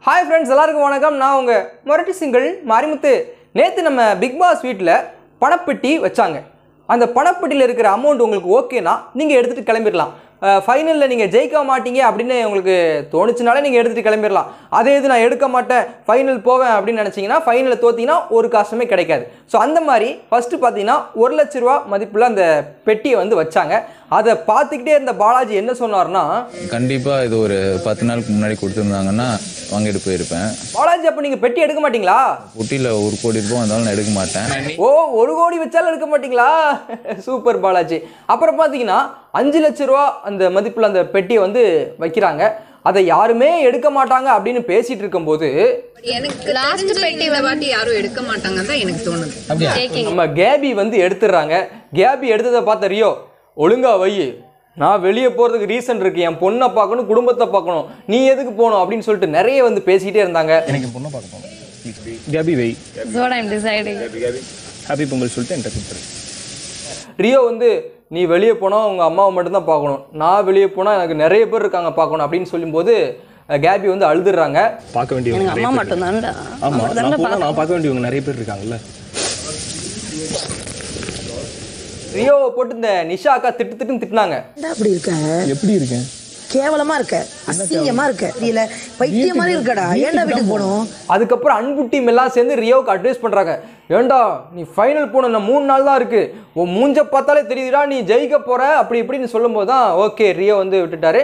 Hi friends எல்லாருக்கும் வணக்கம் நான் உங்கள் மொரட்டி சிங்கிள் மாரிமுத்து நேற்று நம்ம பிக் பாஸ் வீட்டில் பணப்பெட்டி வச்சாங்க அந்த பணப்பெட்டியில் இருக்கிற அமௌண்ட் உங்களுக்கு ஓகேனா நீங்கள் எடுத்துகிட்டு கிளம்பிடலாம் ஃபைனலில் நீங்கள் ஜெயிக்க மாட்டீங்க அப்படின்னு உங்களுக்கு தோணுச்சுனாலே நீங்கள் எடுத்துகிட்டு கிளம்பிடலாம் அதே இது நான் எடுக்க மாட்டேன் ஃபைனல் போவேன் அப்படின்னு நினச்சிங்கன்னா ஃபைனலில் தோத்தீங்கன்னா ஒரு காசுமே கிடைக்காது ஸோ அந்த மாதிரி ஃபஸ்ட்டு பார்த்தீங்கன்னா ஒரு லட்ச ரூபா மதிப்புள்ள அந்த பெட்டியை வந்து வச்சாங்க அதை பார்த்துக்கிட்டே இருந்த பாலாஜி என்ன சொன்னார்னா கண்டிப்பாக இது ஒரு பத்து நாளுக்கு முன்னாடி கொடுத்துருந்தாங்கன்னா வாங்கிட்டு போயிருப்பேன் பாலாஜி அப்போ நீங்கள் பெட்டி எடுக்க மாட்டீங்களா பொட்டியில் ஒரு கோடி ரூபாய் வந்தாலும் நான் எடுக்க மாட்டேன் ஓ ஒரு கோடி வச்சாலும் எடுக்க மாட்டீங்களா சூப்பர் பாலாஜி அப்புறம் பார்த்தீங்கன்னா அஞ்சு லட்ச ரூபா அந்த மதிப்பில் அந்த பெட்டியை வந்து வைக்கிறாங்க அதை யாருமே எடுக்க மாட்டாங்க அப்படின்னு பேசிட்டு இருக்கும்போது எனக்கு லாஸ்ட் பெட்டி இந்த வாட்டி யாரும் எடுக்க மாட்டாங்கன்னு தான் எனக்கு தோணுது நம்ம கேபி வந்து எடுத்துடுறாங்க கேபி எடுத்ததை பார்த்த ரியோ ஒழுங்கா வை நான் வெளியே போகிறதுக்கு ரீசன் இருக்கு என் பொண்ணை பார்க்கணும் குடும்பத்தை பார்க்கணும் நீ எதுக்கு போகணும் அப்படின்னு சொல்லிட்டு நிறைய வந்து பேசிக்கிட்டே இருந்தாங்க எனக்கு பொண்ணை பார்க்க போகணும் கேபி வெய் That's what I'm deciding. Happy Pongal சொல்லிட்டு என்கிட்ட கொடுத்துரு ரியோ வந்து நீ வெளியே போனால் உங்கள் அம்மாவை மட்டும்தான் பார்க்கணும் நான் வெளியே போனால் எனக்கு நிறைய பேர் இருக்காங்க பார்க்கணும் அப்படின்னு சொல்லும்போது அஹ், கேபி வந்து அழுதுறாங்க பார்க்க வேண்டியவங்க அம்மா நிறைய பேர் மட்டும்தான்டா ஆமா நான் போனா நான் பார்க்க வேண்டியவங்க நிறைய பேர் இருக்காங்கல்ல ரியோவை போட்டு இந்த நிஷா அக்கா திட்டு திட்டுன்னு திட்டினாங்க ஏன்டா அப்படி இருக்க எப்படி இருக்கேன் கேவலமா இருக்க அசிங்கமா இருக்க தெரியல பைத்திய மாதிரி இருக்கடா ஏன்டா வீட்டுக்கு போகணும் அதுக்கப்புறம் அன்பு டீம் எல்லாம் சேர்ந்து ரியோவுக்கு அட்வைஸ் பண்ணுறாங்க ஏண்டா நீ ஃபைனல் போன இன்னும் மூணு நாள் தான் இருக்குது உன் மூஞ்ச பார்த்தாலே தெரியுதுடா நீ ஜெயிக்க போகிற அப்படி இப்படின்னு சொல்லும்போது தான் ஓகே ரியோ வந்து விட்டுட்டாரு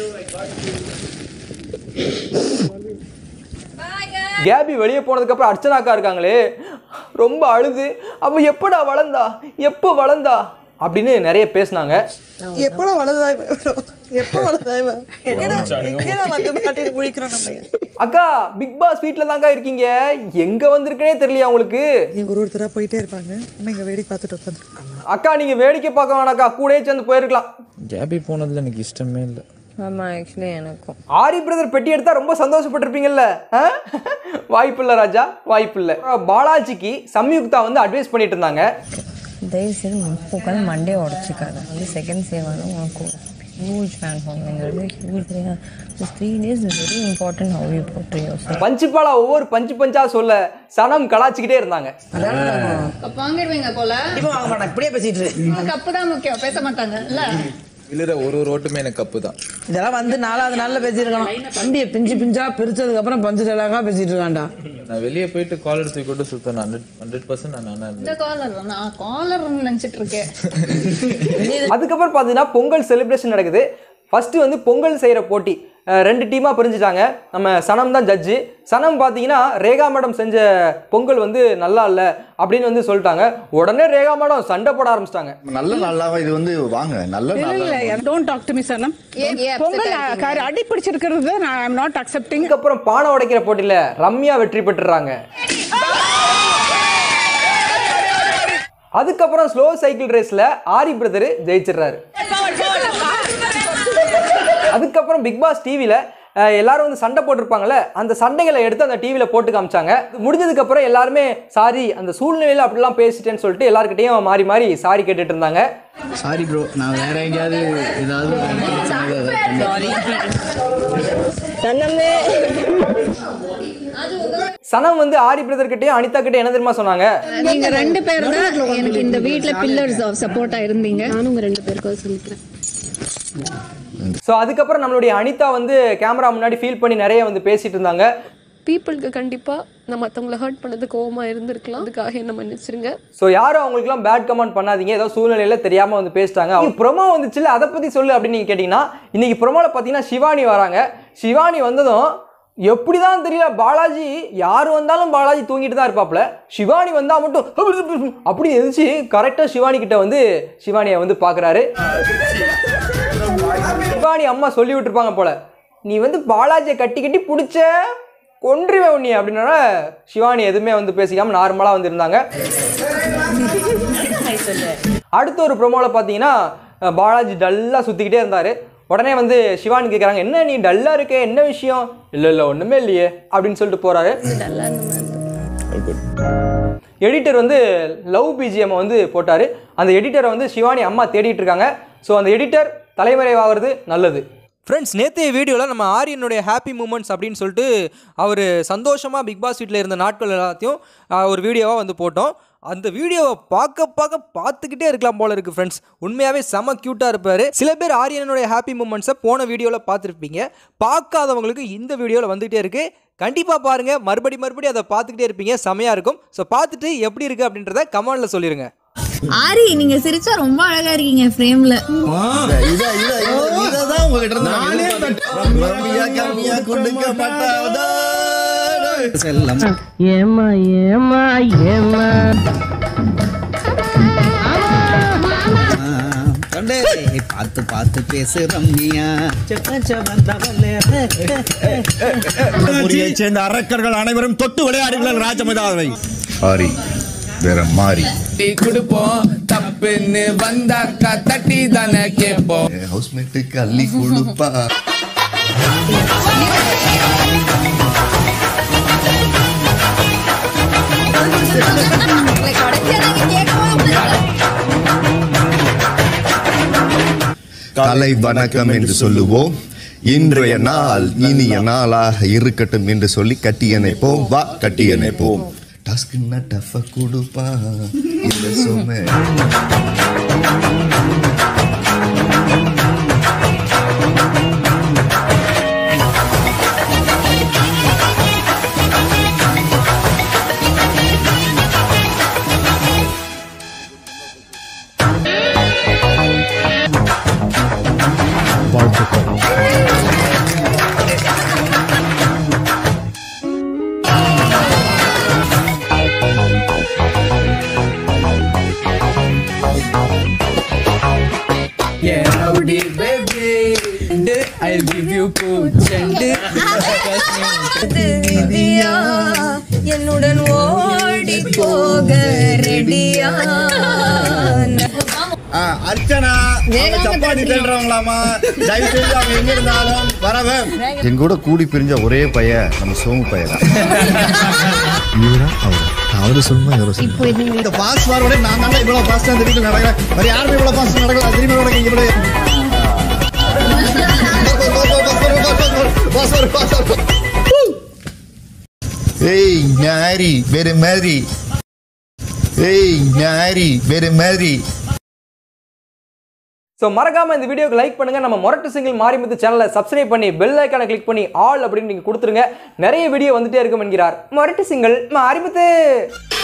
கேபி வெளியே போனதுக்கப்புறம் அர்ச்சனாக்கா இருக்காங்களே ரொம்ப அழுது அவ எப்படா வளர்ந்தா எப்போ வளர்ந்தா அப்படின்னு நிறைய பேசினாங்க எப்படா வளர்ந்தாய் எப்ப வளர்ந்தாய் எங்கடா எங்கடா வந்து மாட்டிட்டு குளிக்கிறோம் நம்ம அக்கா பிக் பாஸ் வீட்டில் தாங்க இருக்கீங்க எங்கே வந்திருக்கனே தெரியலையா உங்களுக்கு இவங்க ஒரு ஒருத்தரா போயிட்டே இருப்பாங்க நம்ம இங்க வேடிக்கை பார்த்துட்டு உட்காந்துருக்காங்க அக்கா நீங்கள் வேடிக்கை பார்க்க வேணாக்கா கூடயே சேர்ந்து போயிருக்கலாம் கேபி போனதில் எனக்கு இஷ்டமே இல்லை ஆமா ஆக்சுவலி எனக்கும் ஆரி பிரதர் பெட்டி எடுத்தா ரொம்ப சந்தோஷப்பட்டிருப்பீங்கல்ல ஆ? வாய்ப்பில்லை ராஜா வாய்ப்பில்லை பாலாஜிக்கு சம்யுக்தா வந்து அட்வைஸ் பண்ணிட்டு இருந்தாங்க தயவு செய்து உட்காந்து மண்டே உடச்சிக்காது வந்து செகண்ட் சேவான உனக்கு ஹியூஜ் ஃபேன் ஃபாலோவிங்கிறது huge this three days is very important how you போட்டு யோசி பஞ்சுப்பாலா ஒவ்வொரு பஞ்சு பஞ்சா சொல்ல சனம் கலாச்சிக்கிட்டே இருந்தாங்க கப் வாங்கிடுவீங்க போல இப்போ வாங்க மாட்டாங்க இப்படியே பேசிட்டு இரு. கப்பு தான் முக்கியம் பேச மாட்டாங்க இல்ல விழுற ஒரு ஒரு ஓட்டுமே எனக்கு கப்பு தான் இதெல்லாம் வந்து நாலாவது நாள்ல பேசியிருக்கணும் வண்டியை பிஞ்சு பிஞ்சா பிரிச்சதுக்கு அப்புறம் பஞ்சு டேலாகா பேசிட்டு இருக்கான்டா நான் வெளியே போயிட்டு காலர் தூக்கி கொண்டு சுத்தேன் ஹண்ட்ரட் ஹண்ட்ரட் பர்சன்ட் நான் நானா இருந்தேன் இந்த காலர் நான் காலர் நினைச்சிட்டு இருக்கேன் அதுக்கப்புறம் பார்த்தீங்கன்னா பொங்கல் செலிப்ரேஷன் நடக்குது ஃபர்ஸ்ட் வந்து பொங்கல் செய்கிற போட்டி அஹ் ரெண்டு டீமாக பிரிஞ்சுட்டாங்க நம்ம சனம் தான் ஜட்ஜு சனம் பார்த்தீங்கன்னா ரேகா மேடம் செஞ்ச பொங்கல் வந்து நல்லா இல்லை அப்படின்னு வந்து சொல்லிட்டாங்க உடனே ரேகா மேடம் சண்டை போட ஆரம்பிச்சிட்டாங்க நல்ல நாளாவா இது வந்து வாங்க நல்ல நாளா don't talk to me Sanam ஏன் ஏன் upset பொங்கல் ஆயிட்டீங்க? கார் அடி பிடிச்சிருக்கிறது நான் ஐம் நாட் அக்செப்டிங் இதுக்கப்புறம் பானை உடைக்கிற போட்டியில் ரம்யா வெற்றி பெற்றுறாங்க அதுக்கப்புறம் ஸ்லோ சைக்கிள் ரேஸ்ல ஆரி பிரதர் ஜெயிச்சிடுறாரு அதுக்கப்புறம் பிக் பாஸ் டிவியில் எல்லாரும் வந்து சண்டை போட்டிருப்பாங்கல்ல அந்த சண்டைகளை எடுத்து அந்த டிவியில் போட்டு காமிச்சாங்க இது முடிஞ்சதுக்கப்புறம் எல்லாருமே சாரி அந்த சூழ்நிலையில் அப்படிலாம் பேசிட்டேன்னு சொல்லிட்டு எல்லாருக்கிட்டையும் மாறி மாறி சாரி கேட்டுட்டு இருந்தாங்க சாரி ப்ரோ நான் வேற எங்கேயாவது ஏதாவது சனம் வந்து ஆரி பிரதர் கிட்டயும் அனிதா கிட்டயும் என்ன தெரியுமா சொன்னாங்க நீங்க ரெண்டு பேர் தான் எனக்கு இந்த வீட்ல பில்லர்ஸ் ஆஃப் சப்போர்ட்டா இருந்தீங்க நானும் உங்க ரெண்டு பேருக்கும் சொல்லிக்கிறேன் ஸோ அதுக்கப்புறம் நம்மளுடைய அனிதா வந்து கேமரா முன்னாடி ஃபீல் பண்ணி நிறைய வந்து பேசிட்டு இருந்தாங்க பீப்புளுக்கு கண்டிப்பா நான் மத்தவங்கள ஹர்ட் பண்ணது கோவமா இருந்திருக்கலாம் அதுக்காக என்ன மன்னிச்சிருங்க ஸோ யாரும் அவங்களுக்குலாம் பேட் கமெண்ட் பண்ணாதீங்க ஏதோ சூழ்நிலையில் தெரியாமல் வந்து பேசிட்டாங்க அவங்க ப்ரொமோ வந்துச்சுல்ல அதை பற்றி சொல்லு அப்படின்னு நீங்கள் கேட்டிங்கன்னா இன்றைக்கி ப்ரொமோவில் பார்த்தீங்கன்னா சிவானி வராங்க சிவானி வந்ததும் எப்படி தான் தெரியல பாலாஜி யார் வந்தாலும் பாலாஜி தூங்கிட்டு தான் இருப்பாப்ல சிவானி வந்தால் மட்டும் அப்படி எதிர்த்து கரெக்டாக சிவானி கிட்ட வந்து சிவானியை வந்து பார்க்குறாரு சிவானி அம்மா சொல்லி விட்டுருப்பாங்க போல நீ வந்து பாலாஜியை கட்டி கட்டி பிடிச்ச கொன்றுவே உன்னை அப்படின்னா சிவானி எதுவுமே வந்து பேசிக்காம நார்மலாக வந்து இருந்தாங்க அடுத்த ஒரு ப்ரோமோவில் பார்த்தீங்கன்னா அஹ், பாலாஜி டல்லாக சுற்றிக்கிட்டே இருந்தார் உடனே வந்து சிவானி கேட்குறாங்க என்ன நீ டல்லாக இருக்க என்ன விஷயம் இல்லை இல்லை ஒன்றுமே இல்லையே அப்படின்னு சொல்லிட்டு போகிறாரு எடிட்டர் வந்து லவ் பிஜிஎம் வந்து போட்டார் அந்த எடிட்டரை வந்து சிவானி அம்மா தேடிட்டு இருக்காங்க ஸோ அந்த எடிட்டர் தலைமறைவாகிறது நல்லது ஃப்ரெண்ட்ஸ் நேற்றைய வீடியோவில் நம்ம ஆரியனுடைய ஹாப்பி மூமெண்ட்ஸ் அப்படின்னு சொல்லிட்டு அவர் சந்தோஷமாக பிக் பாஸ் வீட்டில் இருந்த நாட்கள் எல்லாத்தையும் ஆஹ், ஒரு வீடியோவாக வந்து போட்டோம் அந்த வீடியோவை பார்க்க பார்க்க பார்த்துக்கிட்டே இருக்கலாம் போல இருக்குது ஃப்ரெண்ட்ஸ் உண்மையாகவே செம க்யூட்டாக இருப்பார் சில பேர் ஆரியனுடைய ஹாப்பி மூமெண்ட்ஸை போன வீடியோவில் பார்த்துருப்பீங்க பார்க்காதவங்களுக்கு இந்த வீடியோவில் வந்துகிட்டே இருக்குது கண்டிப்பாக பாருங்கள் மறுபடி மறுபடி அதை பார்த்துக்கிட்டே இருப்பீங்க செமையாக இருக்கும் ஸோ பார்த்துட்டு எப்படி இருக்குது அப்படின்றத கமெண்டில் சொல்லிடுங்க ஆரி நீங்க சிரிச்சா ரொம்ப அழகா இருக்கீங்க ஃப்ரேம்ல இத இத இத இததான் உங்ககிட்ட இருந்து நான் எதிர்பார்த்தேன். கம்மியா கம்மியா கொடுக்க மாட்டாதா செல்லம் ஏமா ஏமா ஏமா தொண்டே பார்த்து பார்த்து பேசு ரம்யா சேர்ந்த அரக்கர்கள் அனைவரும் தொட்டு விளையாடுங்கள் ராஜமதாவை ஆரி வேற மாறி கொடுப்போம் தப்புன்னு வந்தாக்கா தட்டி தானே கேட்போம் ஹவுஸ்மேட்டுக்கு அள்ளி கொடுப்பா காலை வணக்கம் என்று சொல்லுவோம் இன்றைய நாள் இனிய நாளாக இருக்கட்டும் என்று சொல்லி கட்டி இணைப்போம் வா கட்டி இணைப்போம் டாஸ்க்குன்னா டஃப கொடுப்பா இந்த சுமை I'll give you பூச்செண்டு விதியா என்னுடன் ஓடி போக ரெடியா அர்ச்சனா அவங்க சப்பாத்தி தேடுறவங்களாமா தயவு செஞ்சு அவங்க எங்க இருந்தாலும் வரவேன் என் கூட கூடி பிரிஞ்ச ஒரே பையன் நம்ம சோமு பையன் அவரு சொல்லுமா இவரு இப்போ இது இந்த பாஸ் வாரோட நான் தானே இவ்வளவு பாஸ்டா இந்த வீட்டுல நடக்கிறேன் வேற யாருமே இவ்வளவு பாஸ்டா நடக்கல திரும்பி நடக்க இங்க இப்படி பாஸ் வரும் பாஸ் வரும் ஏய் நாரி வேற மாதிரி ஏய் நாரி வேற மாதிரி ஸோ மறக்காம இந்த வீடியோக்கு லைக் பண்ணுங்க நம்ம மொரட்டு சிங்கிள் மாரிமுத்து சேனலை சப்ஸ்கிரைப் பண்ணி பெல் ஐக்கானை கிளிக் பண்ணி ஆல் அப்படின்னு நீங்க கொடுத்துருங்க நிறைய வீடியோ வந்துட்டே இருக்கும் என்கிறார் மொரட்டு சிங்கிள் மாரிமுத்து